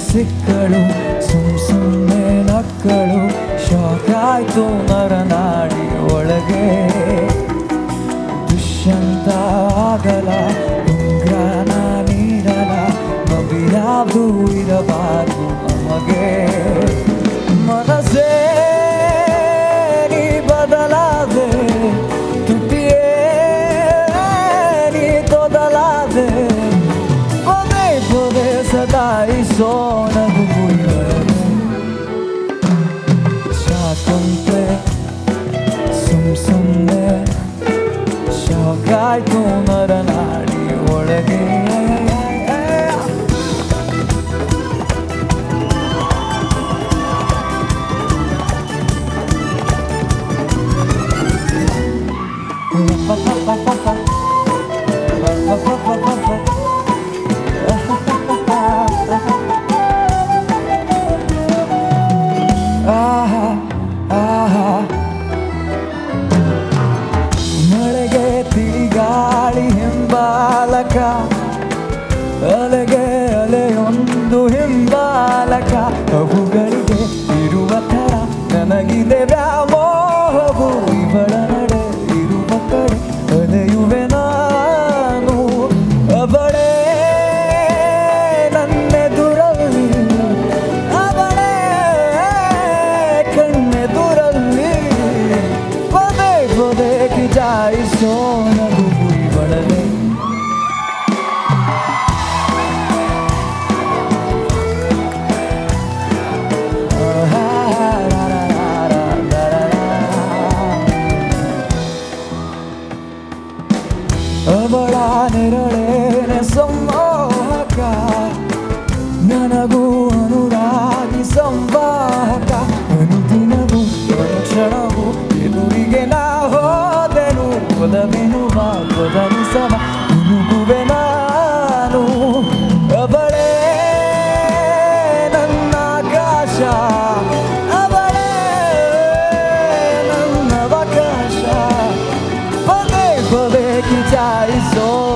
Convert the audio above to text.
ಸಿಕ್ಕಳು ಸುಮ್ ಸುಮ್ಮನೆ ನಕ್ಕಳು ಶಾಕ್ ಆಯ್ತು ನರನಾಡಿ ಒಳಗೆ ದುಷ್ಯಂತ ಆಗಲ ಉಂಗ್ರನ ನೀಡಲ ನಬಿ ಯಾವುದು ಇರಬಾರ್ದು ನಮಗೆ ಮನಸ್ಸೇ ನೀ ಬದಲಾದೆ ತುಟಿಯೇ ನೀ ತೊದಲಾದೆ ಪದೇ ಪದೇ ಸದಾಯಿಸೋ ನಗು ಸಾಕಂತೆ ಸುಮ್ ಸುಮ್ಮನೆ ಶಾಕಾಯ್ತು ನರನಾಡಿ ಒಳಗೆ ಆಹಾ ಆಹಾ ಮಳೆಗೆ ತಿರುಗಾಳಿ ಹಿಂಬಾಲಕ ಅಲೆಗೆ ಅಲೆಯೊಂದು ಹಿಂಬಾಲಕ ಅವುಗಳಿಗೆ ಇರುವ ಥರ ನನಗಿದೆ ವ್ಯಾಮೋಹವು ಇವಳ ನಡೆ ಇರುವ ಕಡೆ ಅಲೆಯುವೆ ನಾನು ಅವಳೇ ನನ್ನೆದುರಲ್ಲಿ ಅವಳೇ ಕಣ್ಣೆದುರಲ್ಲಿ ಪದೇ ಪದೇ ಕಿಚಾಯಿಸೋ ನಗು ಇವಳಲೆ ಅವಳ ನೆರಳೇನೆ ಸಂಮೋಹಕ ನನಗೂ ಅನುರಾಗಿ ಸಂವಾಹಕ ಅನುದಿನವೂ ಕ್ಷಣವೂ ಎದುರಿಗೆ ನಾ ಹೋದೆನು ಒದವೆನುವ ಒದನಿಸವ ಇನುಗುವೆ ನಾನು ಅವಳೇ ನನ್ನ ಆಕಾಶ ಅವಳೇ ನನ್ನ ಅವಕಾಶ ಪದೇ ಪದೇ ಕಿಚಾಯಿಸೋ